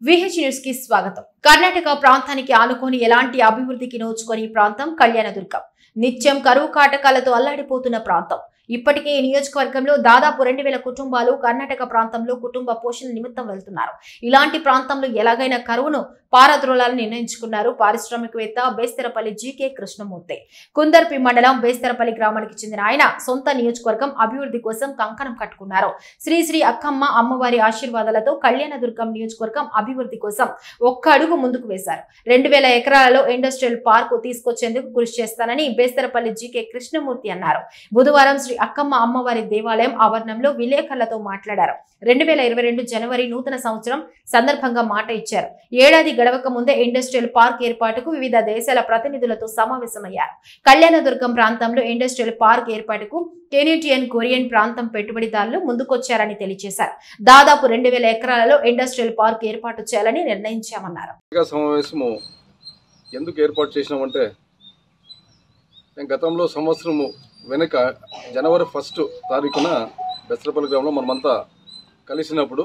VH news కి స్వాగతం కర్ణాటక ప్రాంతానికి ఆనుకొని ఎలాంటి అభివృద్ధికి నోచుకొని ప్రాంతం కళ్యాణదుర్గం నిత్యం కరువు కాటకాలతో అల్లాడిపోతున్న ప్రాంతం ఇప్పటికే ఈ నియోజకవర్గంలో దాదాపు రెండు వేల కుటుంబాలు కర్ణాటక ప్రాంతంలో కుటుంబ పోషణ నిమిత్తం వెళ్తున్నారు ఇలాంటి ప్రాంతంలో ఎలాగైనా కరువును పారద్రోలాలని నిర్ణయించుకున్నారు పారిశ్రామికవేత్త బేస్తరపల్లి జీకే కృష్ణమూర్తి కుందర్పి మండలం బేస్తరపల్లి గ్రామానికి చెందిన ఆయన సొంత నియోజకవర్గం అభివృద్ధి కోసం కంకణం కట్టుకున్నారు శ్రీ శ్రీ అక్కమ్మ అమ్మవారి ఆశీర్వాదాలతో కళ్యాణదుర్గం నియోజకవర్గం అభివృద్ధి కోసం ఒక్క అడుగు ముందుకు వేశారు రెండు వేల ఎకరాలలో ఇండస్ట్రియల్ పార్కు తీసుకొచ్చేందుకు కృషి చేస్తానని బేస్తరపల్లి జీకే కృష్ణమూర్తి అన్నారు బుధవారం శ్రీ అక్కమ్మ అమ్మవారి దేవాలయం ఆవరణంలో విలేకరులతో మాట్లాడారు రెండు వేల ఇరవై రెండు జనవరి నూతన సంవత్సరం సందర్భంగా మాట ఇచ్చారు ఏడాది గడవక ముందే ఇండస్ట్రియల్ పార్క్ ఏర్పాటుకు వివిధ దేశాల ప్రతినిధులతో సమావేశమయ్యారు కళ్యాణదుర్గం ప్రాంతంలో ఇండస్ట్రియల్ పార్క్ ఏర్పాటుకు కెనేటియన్ కొరియన్ ప్రాంతం పెట్టుబడిదారులు ముందుకొచ్చారని తెలియజేశారు దాదాపు రెండు వేల ఎకరాలలో ఇండస్ట్రియల్ పార్క్ ఏర్పాటు చేయాలని నిర్ణయించామన్నారు పత్రికా సమావేశము ఎందుకు ఏర్పాటు చేసినామంటే నేను గతంలో సంవత్సరము వెనుక జనవరి ఫస్ట్ తారీఖున బెస్తరపల్లి గ్రామంలో మనమంతా కలిసినప్పుడు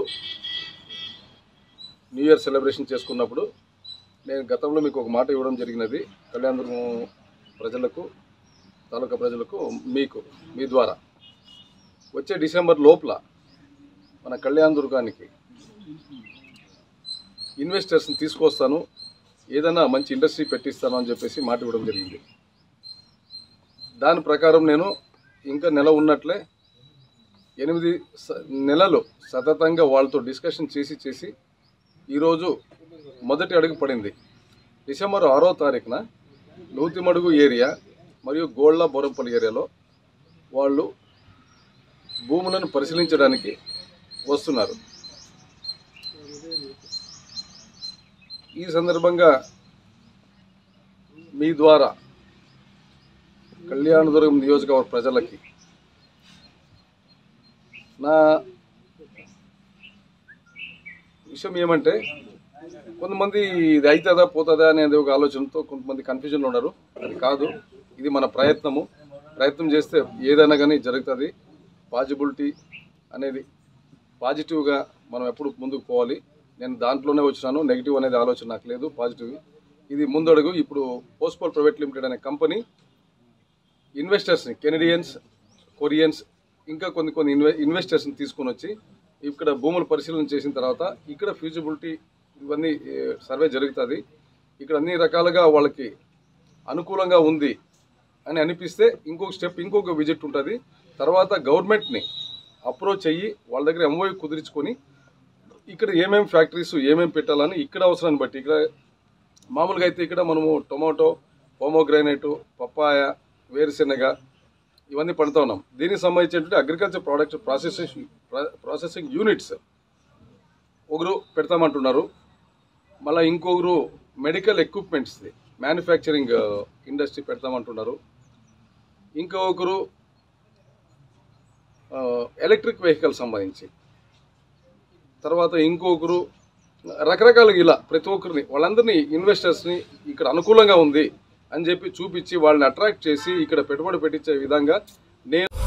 న్యూ ఇయర్ సెలబ్రేషన్ చేసుకున్నప్పుడు నేను గతంలో మీకు ఒక మాట ఇవ్వడం జరిగినది కళ్యాణదుర్గం ప్రజలకు తాలూకా ప్రజలకు మీకు మీ ద్వారా వచ్చే డిసెంబర్ లోపల మన కళ్యాణదుర్గానికి ఇన్వెస్టర్స్ని తీసుకొస్తాను ఏదైనా మంచి ఇండస్ట్రీ పెట్టిస్తాను అని చెప్పేసి మాట ఇవ్వడం జరిగింది దాని ప్రకారం నేను ఇంకా నెల ఉన్నట్లే ఎనిమిది స- నెలలు సతతంగా వాళ్ళతో డిస్కషన్ చేసి చేసి ఈరోజు మొదటి అడుగు పడింది డిసెంబర్ ఆరో తారీఖున నూతిమడుగు ఏరియా మరియు గోళ్ళ బోరంపల్లి ఏరియాలో వాళ్ళు భూములను పరిశీలించడానికి వస్తున్నారు ఈ సందర్భంగా మీ ద్వారా కళ్యాణదుర్గం నియోజకవర్గ ప్రజలకి నా విషయం ఏమంటే కొంతమంది ఇది అవుతుందా పోతుందా అనేది ఒక ఆలోచనతో కొంతమంది కన్ఫ్యూజన్లో ఉన్నారు అది కాదు ఇది మన ప్రయత్నము ప్రయత్నం చేస్తే ఏదైనా కానీ జరుగుతుంది పాజిబిలిటీ అనేది పాజిటివ్గా మనం ఎప్పుడు ముందుకు పోవాలి నేను దాంట్లోనే వచ్చినాను నెగిటివ్ అనేది ఆలోచన నాకు లేదు పాజిటివ్ ఇది ముందడుగు ఇప్పుడు పోస్ట్పోల్ ప్రైవేట్ లిమిటెడ్ అనే కంపెనీ ఇన్వెస్టర్స్ని కెనడియన్స్ కొరియన్స్ ఇంకా కొన్ని కొన్ని ఇన్వె ఇన్వెస్టర్స్ని తీసుకొని వచ్చి ఇక్కడ భూములు పరిశీలన చేసిన తర్వాత ఇక్కడ ఫ్యూజిబిలిటీ ఇవన్నీ ఏ, సర్వే జరుగుతుంది ఇక్కడ అన్ని రకాలుగా వాళ్ళకి అనుకూలంగా ఉంది అని అనిపిస్తే ఇంకొక స్టెప్ ఇంకొక విజిట్ ఉంటుంది తర్వాత గవర్నమెంట్ని అప్రోచ్ అయ్యి వాళ్ళ దగ్గర ఎంఓయూ కుదిరించుకొని ఇక్కడ ఏమేమి ఫ్యాక్టరీస్ ఏమేమి పెట్టాలని ఇక్కడ అవసరాన్ని బట్టి ఇక్కడ మామూలుగా అయితే ఇక్కడ మనము టొమాటో పోమోగ్రానైట్ పప్పాయ వేరుశెనగ ఇవన్నీ పండుతా ఉన్నాం దీనికి సంబంధించినటువంటి agriculture product processing processing units ఒకరు పెడతామంటున్నారు మళ్ళీ ఇంకొకరు మెడికల్ ఎక్విప్మెంట్స్ది మ్యానుఫ్యాక్చరింగ్ ఇండస్ట్రీ పెడతామంటున్నారు ఇంకొకరు ఎలక్ట్రిక్ వెహికల్ సంబంధించి తర్వాత ఇంకొకరు రకరకాలుగా ఇలా ప్రతి ఒక్కరిని వాళ్ళందరినీ ఇన్వెస్టర్స్ని ఇక్కడ అనుకూలంగా ఉంది అని చెప్పి చూపించి వాళ్ళని అట్రాక్ట్ చేసి ఇక్కడ పెట్టుబడి పెట్టించే విధంగా నేను